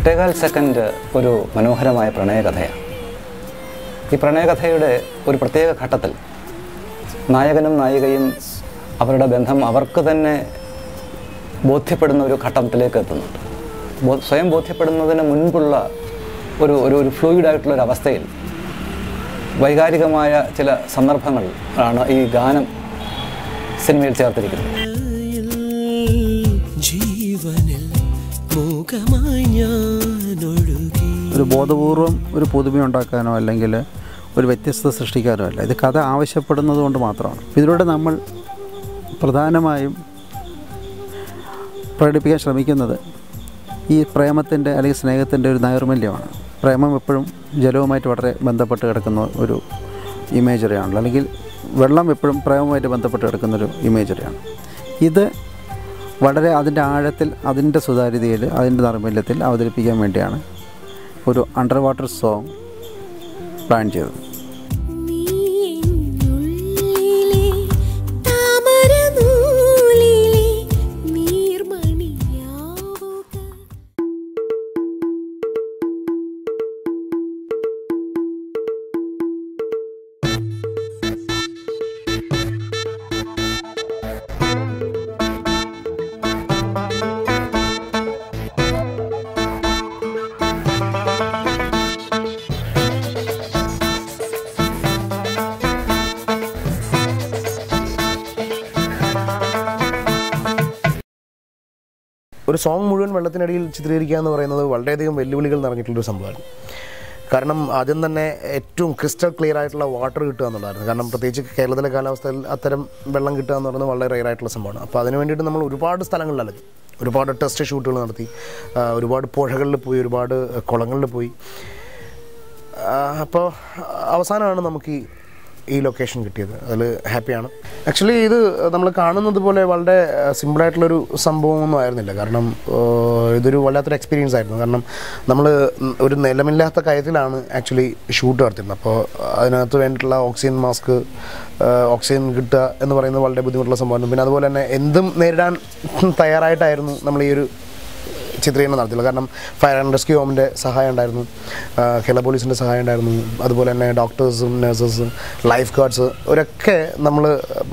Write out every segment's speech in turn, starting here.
എട്ടേകാൽ second ഒരു മനോഹരമായ പ്രണയകഥയാണ് ഈ പ്രണയകഥയുടെ ഒരു പ്രത്യേക ഘട്ടത്തിൽ നായകനും നായികയും അവരുടെ ബന്ധം അവർക്ക് തന്നെ ബോധ്യപ്പെടുന്ന ഒരു ഘട്ടത്തിലേക്ക് എത്തുന്നുണ്ട് ബോ- സ്വയം ബോധ്യപ്പെടുന്നതിന് മുൻപുള്ള ഒരു ഒരു ഒരു ഫ്ലൂയിഡ് ആയിട്ടുള്ള ഒരു അവസ്ഥയിൽ വൈകാരികമായ ചില സന്ദർഭങ്ങൾ ആണ് ഈ ഗാനം സിനിമയിൽ ചേർത്തിരിക്കുന്നത് ജീവനിൽ മൂകമായി ഞാൻ ഒഴുകി ഒരു ബോധപൂർവം ഒരു പുതുമയുണ്ടാക്കാനോ അല്ലെങ്കിൽ ഒരു വ്യത്യസ്തത സൃഷ്ടിക്കാനോ അല്ല ഇത് കഥ ആവശ്യപ്പെടുന്നത് കൊണ്ട് മാത്രമാണ് ഇതിലൂടെ നമ്മൾ പ്രധാനമായും പ്രകടിപ്പിക്കാൻ ശ്രമിക്കുന്നത് ഈ പ്രേമത്തിൻ്റെ അല്ലെങ്കിൽ സ്നേഹത്തിൻ്റെ ഒരു നൈർമല്യമാണ് പ്രേമം എപ്പോഴും ജലവുമായിട്ട് വളരെ ബന്ധപ്പെട്ട് കിടക്കുന്ന ഒരു ഇമേജറിയാണല്ലോ അല്ലെങ്കിൽ വെള്ളം എപ്പോഴും പ്രേമവുമായിട്ട് ബന്ധപ്പെട്ട് കിടക്കുന്ന ഒരു ഇമേജറിയാണ് ഇത് വളരെ അതിൻ്റെ ആഴത്തിൽ അതിൻ്റെ സുതാര്യതയിൽ അതിൻ്റെ നൈർമല്യത്തിൽ അവതരിപ്പിക്കാൻ വേണ്ടിയാണ് ഒരു അണ്ടർ വാട്ടർ സോങ് പ്ലാൻ ചെയ്തത് നീ എന്നുള്ളിലെ താമരനൂലിലെ നീർമണിയാവുക ഒരു സോങ് മുഴുവൻ വെള്ളത്തിനടിയിൽ ചിത്രീകരിക്കുക എന്ന് പറയുന്നത് വളരെയധികം വെല്ലുവിളികൾ നിറഞ്ഞിട്ടുള്ളൊരു സംഭവമാണ് കാരണം ആദ്യം തന്നെ ഏറ്റവും ക്രിസ്റ്റൽ ക്ലിയർ ആയിട്ടുള്ള വാട്ടർ കിട്ടുക എന്നുള്ളതായിരുന്നു കാരണം പ്രത്യേകിച്ച് കേരളത്തിലെ കാലാവസ്ഥയിൽ അത്തരം വെള്ളം കിട്ടുക എന്ന് പറയുന്നത് വളരെ റെയർ ആയിട്ടുള്ള സംഭവമാണ് അപ്പോൾ അതിന് വേണ്ടിയിട്ട് നമ്മൾ ഒരുപാട് സ്ഥലങ്ങളിൽ അലഞ്ഞു ഒരുപാട് ടെസ്റ്റ് ഷൂട്ടുകൾ നടത്തി ആ, ഒരുപാട് പുഴകളിൽ പോയി ഒരുപാട് കുളങ്ങളിൽ പോയി അപ്പോൾ അവസാനമാണ് നമുക്ക് ഈ ഈ ലൊക്കേഷൻ കിട്ടിയത് അതിൽ ഹാപ്പിയാണ് ആക്ച്വലി ഇത് നമ്മൾ കാണുന്നത് പോലെ വളരെ സിമ്പിളായിട്ടുള്ളൊരു സംഭവമൊന്നും ആയിരുന്നില്ല കാരണം ആഹ് ഇതൊരു വല്ലാത്തൊരു എക്സ്പീരിയൻസ് ആയിരുന്നു കാരണം നമ്മൾ ഒരു നിലമില്ലാത്ത കാര്യത്തിലാണ് ആക്ച്വലി ഷൂട്ട് നടത്തുന്നത് അപ്പോൾ അതിനകത്ത് വേണ്ടിയിട്ടുള്ള ഓക്സിജൻ മാസ്ക് ഓക്സിജൻ കിട്ടുക എന്ന് പറയുന്നത് വളരെ ബുദ്ധിമുട്ടുള്ള സംഭവമാണ് പിന്നെ അതുപോലെ തന്നെ എന്തും നേരിടാൻ തയ്യാറായിട്ടായിരുന്നു നമ്മൾ ഈ ഒരു ചിത്രീകരണം നടത്തില്ല കാരണം ഫയർ ആൻഡ് റെസ്ക്യൂ ഹോമിൻ്റെ സഹായം ഉണ്ടായിരുന്നു ആ, കേരള പോലീസിൻ്റെ സഹായം ഉണ്ടായിരുന്നു അതുപോലെ തന്നെ ഡോക്ടേഴ്സും നഴ്സസും ലൈഫ് ഗാർഡ്സ് ഇവരൊക്കെ നമ്മൾ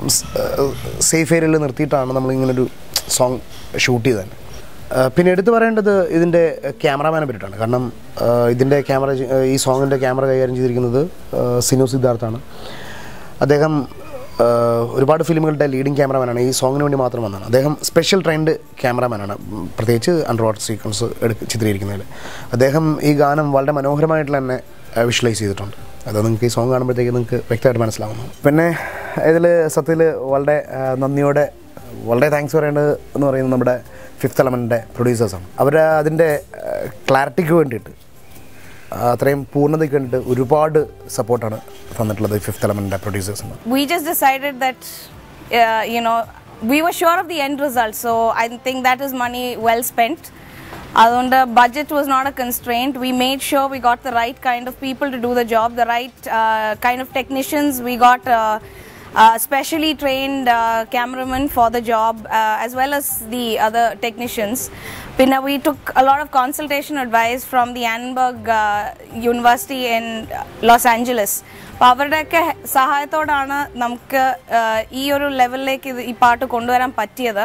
സേഫ് ഏരിയയിൽ നിർത്തിയിട്ടാണ് നമ്മൾ ഇങ്ങനൊരു സോങ് ഷൂട്ട് ചെയ്തത് തന്നെ ആ, പിന്നെ എടുത്തു പറയേണ്ടത് ഇതിൻ്റെ ക്യാമറാമാനെ പറ്റിയിട്ടാണ് കാരണം ആ, ഇതിൻ്റെ ക്യാമറ ഈ സോങ്ങിൻ്റെ ക്യാമറ കൈകാര്യം ചെയ്തിരിക്കുന്നത് ആ, സിനു സിദ്ധാർത്ഥാണ് അദ്ദേഹം ആഹ് ഒരുപാട് ഫിലിമുകളുടെ ലീഡിങ് ക്യാമറമാനാണ് ഈ സോങ്ങിന് വേണ്ടി മാത്രം വന്നതാണ് അദ്ദേഹം സ്പെഷ്യൽ ട്രെൻഡ് ക്യാമറമാനാണ് ഉം, പ്രത്യേകിച്ച് അണ്ടർ വാട്ടർ സീക്വൻസ് എടുക്ക ചിത്രീകരിക്കുന്നതിൽ അദ്ദേഹം ഈ ഗാനം വളരെ മനോഹരമായിട്ട് തന്നെ വിഷ്വലൈസ് ചെയ്തിട്ടുണ്ട് അത് നിങ്ങൾക്ക് ഈ സോങ് കാണുമ്പോഴത്തേക്ക് നിങ്ങൾക്ക് വ്യക്തമായിട്ട് മനസ്സിലാവുന്നു പിന്നെ ഇതിൽ സത്യത്തിൽ വളരെ ആഹ് നന്ദിയോടെ വളരെ താങ്ക്സ് പറയേണ്ടത് എന്ന് പറയുന്നത് നമ്മുടെ ഫിഫ്ത്ത് എലമെൻറ്റിൻ്റെ പ്രൊഡ്യൂസേഴ്സാണ് അവർ അതിൻ്റെ ക്ലാരിറ്റിക്ക് വേണ്ടിയിട്ട് അത്രയും പൂർണ്ണതയ്ക്ക് വേണ്ടിയിട്ട് ഒരുപാട് സപ്പോർട്ടാണ് തന്നിട്ടുള്ളത് ഫിഫ്ത്ത് എലമെൻറ്റിൻ്റെ പ്രൊഡ്യൂസേഴ്സിന് we just decided that uh, you know we were sure of the end result so i think that is money well spent അതുകൊണ്ട് budget was not a constraint we made sure we got the right kind of people to do the job the right uh, kind of technicians we got uh, uh, specially trained uh, cameramen for the job uh, as well as the other technicians പിന്നെ we took a lot of consultation advice from the Annenberg uh, University in uh, Los Angeles അപ്പോൾ അവരുടെയൊക്കെ സഹായത്തോടാണ് നമുക്ക് uh, ഈ ഒരു ലെവലിലേക്ക് ഇത് ഈ പാട്ട് കൊണ്ടുവരാൻ പറ്റിയത്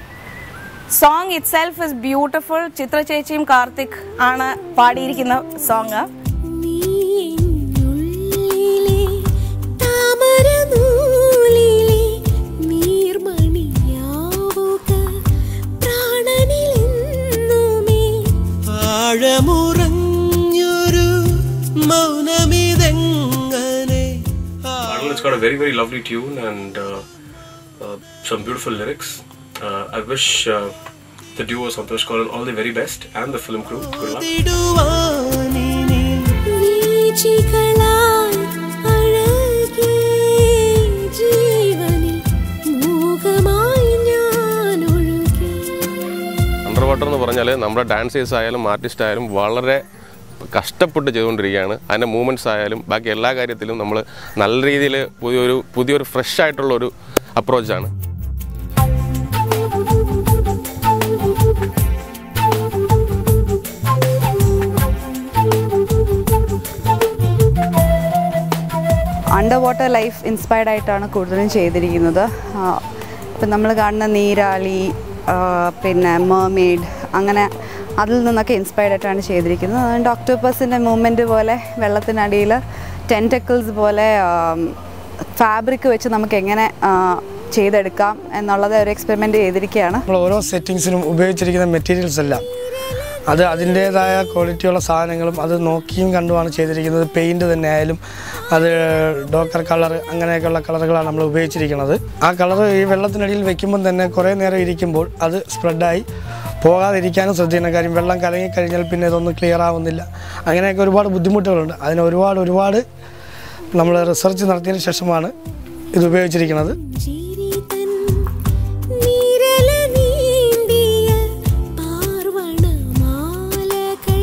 song itself is beautiful Chitra ചേച്ചിയും കാർത്തിക് ആണ് പാടിയിരിക്കുന്ന സോങ് നീ എന്നുള്ളിലെ താമരനൂലിലെ നീർമണിയാവുക പ്രാണനിലെന്നുമേ ആഴമുറഞ്ഞൊരു മൗനമിതെങ്ങനെ Arnold, it's got a very, very lovely tune and uh, uh, some beautiful lyrics. Uh, I wish uh, the duo Santosh Kaul all the very best and the film crew. Good luck. ആദിടുവാനിനി വീഴ്ചകളാൽ അഴകേ ജീവനിൽ മൂകമായി ഞാൻ ഒഴുകി under water എന്ന് പറഞ്ഞാൽ നമ്മുടെ dancers ആയാലും artist ആയാലും വളരെ കഷ്ടപ്പെട്ട് ചെയ്തുകൊണ്ടിരിക്കുകയാണ് അതിൻ്റെ മൂവ്മെൻറ്റ്സ് ആയാലും ബാക്കി എല്ലാ കാര്യത്തിലും നമ്മൾ നല്ല രീതിയിൽ പുതിയൊരു പുതിയൊരു ഫ്രഷ് ആയിട്ടുള്ള ഒരു അപ്രോച്ചാണ് അണ്ടർ വാട്ടർ ലൈഫ് ഇൻസ്പയർഡ് ആയിട്ടാണ് കൂടുതലും ചെയ്തിരിക്കുന്നത് ഇപ്പം നമ്മൾ കാണുന്ന നീരാളി ആ, പിന്നെ മെർമെയ്ഡ് അങ്ങനെ അതിൽ നിന്നൊക്കെ ഇൻസ്പയർഡ് ആയിട്ടാണ് ചെയ്തിരിക്കുന്നത് അതുകൊണ്ട് ഒക്ടോപ്പസിൻ്റെ മൂവ്മെൻറ്റ് പോലെ വെള്ളത്തിനടിയിൽ ടെൻറ്റക്കിൾസ് പോലെ ഫാബ്രിക് വെച്ച് നമുക്ക് എങ്ങനെ ആ, ചെയ്തെടുക്കാം എന്നുള്ളത് ഒരു എക്സ്പെരിമെൻ്റ് ചെയ്തിരിക്കുകയാണ് നമ്മൾ ഓരോ സെറ്റിങ്സിനും ഉപയോഗിച്ചിരിക്കുന്ന മെറ്റീരിയൽസ് എല്ലാം അത് അതിൻ്റേതായ ക്വാളിറ്റിയുള്ള സാധനങ്ങളും അത് നോക്കിയും കണ്ടുമാണ് ചെയ്തിരിക്കുന്നത് പെയിൻറ് തന്നെ ആയാലും അത് ഡോക്കർ കളർ അങ്ങനെയൊക്കെയുള്ള കളറുകളാണ് നമ്മൾ ഉപയോഗിച്ചിരിക്കുന്നത് ആ കളർ ഈ വെള്ളത്തിനടിയിൽ വെക്കുമ്പം തന്നെ കുറേ നേരം ഇരിക്കുമ്പോൾ അത് സ്പ്രെഡായി പോകാതിരിക്കാനും ശ്രദ്ധിക്കണം കാര്യം വെള്ളം കലങ്ങി കഴിഞ്ഞാൽ പിന്നെ ഇതൊന്നും ക്ലിയർ ആവുന്നില്ല അങ്ങനെയൊക്കെ ഒരുപാട് ബുദ്ധിമുട്ടുകളുണ്ട് അതിന് ഒരുപാട് ഒരുപാട് നമ്മൾ റിസർച്ച് നടത്തിയതിന് ശേഷമാണ് ഇത് ഉപയോഗിച്ചിരിക്കുന്നത് ചിരിതൻ നീരല നീന്തിയ പാർവണമാലകൾ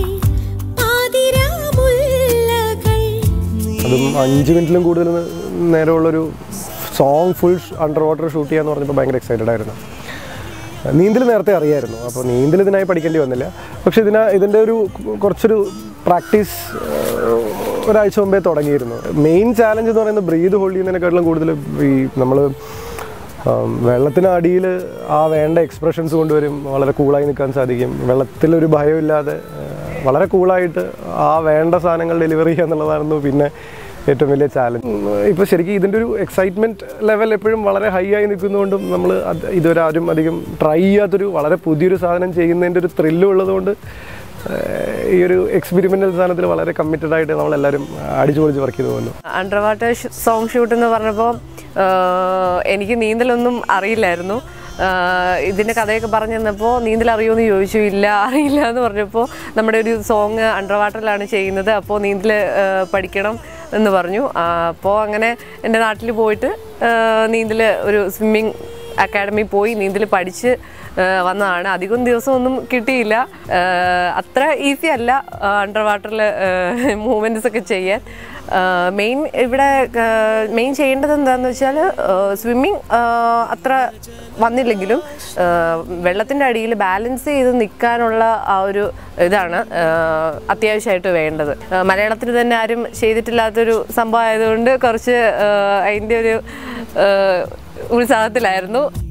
പാതിരാമുല്ലകൾ അതും അഞ്ച് മിനിറ്റിലും കൂടുതൽ നേരമുള്ളൊരു song full under water shoot ചെയ്യാന്ന് പറഞ്ഞപ്പോൾ ഭയങ്കര എക്സൈറ്റഡ് ആയിരുന്നു നീന്തൽ നേരത്തെ അറിയായിരുന്നു അപ്പോൾ നീന്തൽ ഇതിനായി പഠിക്കേണ്ടി വന്നില്ല പക്ഷേ ഇതിന ഇതിൻ്റെ ഒരു കുറച്ചൊരു പ്രാക്ടീസ് ഒരാഴ്ച മുമ്പേ തുടങ്ങിയിരുന്നു മെയിൻ ചാലഞ്ച് എന്ന് പറയുന്നത് ബ്രീത് ഹോൾഡ് ചെയ്യുന്നതിനെക്കാട്ടിലും കൂടുതൽ ഈ നമ്മൾ വെള്ളത്തിനടിയിൽ ആ വേണ്ട എക്സ്പ്രഷൻസ് കൊണ്ടുവരും വളരെ കൂളായി നിൽക്കാൻ സാധിക്കും വെള്ളത്തിലൊരു ഭയമില്ലാതെ ആ, വളരെ കൂളായിട്ട് ആ വേണ്ട സാധനങ്ങൾ ഡെലിവറി ചെയ്യുക എന്നുള്ളതായിരുന്നു പിന്നെ ഏറ്റവും വലിയ ചാലഞ്ച് ഇപ്പോൾ ശരിക്കും ഇതിൻ്റെ ഒരു എക്സൈറ്റ്മെൻറ്റ് ലെവൽ എപ്പോഴും വളരെ ഹൈ ആയി നിൽക്കുന്നതുകൊണ്ടും നമ്മൾ അത് ഇതുവരെ ആരും അധികം ട്രൈ ചെയ്യാത്തൊരു വളരെ പുതിയൊരു സാധനം ചെയ്യുന്നതിൻ്റെ ഒരു ത്രില്ലും ഉള്ളതുകൊണ്ട് ഏഹ്, ഈ ഒരു എക്സ്പെരിമെൻ്റൽ സാധനത്തിൽ വളരെ കമ്മിറ്റഡ് ആയിട്ട് നമ്മളെല്ലാവരും അടിച്ചു പൊളിച്ച് വർക്ക് ചെയ്തു പോകുന്നു അണ്ടർ വാട്ടർ സോങ് ഷൂട്ട് എന്ന് പറഞ്ഞപ്പോൾ എനിക്ക് നീന്തലൊന്നും അറിയില്ലായിരുന്നു ആഹ് ഇതിൻ്റെ കഥയൊക്കെ പറഞ്ഞു തന്നപ്പോൾ നീന്തൽ അറിയുമെന്ന് ചോദിച്ചു ഇല്ല അറിയില്ല എന്ന് പറഞ്ഞപ്പോൾ നമ്മുടെ ഒരു സോങ് അണ്ടർ വാട്ടറിലാണ് ചെയ്യുന്നത് അപ്പോൾ നീന്തൽ ആഹ് പഠിക്കണം എന്ന് പറഞ്ഞു അപ്പോൾ അങ്ങനെ എൻ്റെ നാട്ടിൽ പോയിട്ട് നീന്തൽ ഒരു സ്വിമ്മിങ് അക്കാഡമി പോയി നീന്തൽ പഠിച്ച് ആ, വന്നതാണ് അധികം ദിവസമൊന്നും കിട്ടിയില്ല ആ, അത്ര ഈസി അല്ല അണ്ടർ വാട്ടറിൽ മൂവ്മെൻറ്റ്സ് ഒക്കെ ചെയ്യാൻ മെയിൻ ഇവിടെ മെയിൻ ചെയ്യേണ്ടത് എന്താണെന്ന് വെച്ചാൽ സ്വിമ്മിങ് അത്ര വന്നില്ലെങ്കിലും വെള്ളത്തിൻ്റെ അടിയിൽ ബാലൻസ് ചെയ്ത് നിൽക്കാനുള്ള ആ ഒരു ഇതാണ് ആ, അത്യാവശ്യമായിട്ട് വേണ്ടത് ആ, മലയാളത്തിൽ തന്നെ ആരും ചെയ്തിട്ടില്ലാത്തൊരു സംഭവം ആയതുകൊണ്ട് കുറച്ച് ആ, അതിൻ്റെ ഒരു ആ, ഉത്സാഹത്തിലായിരുന്നു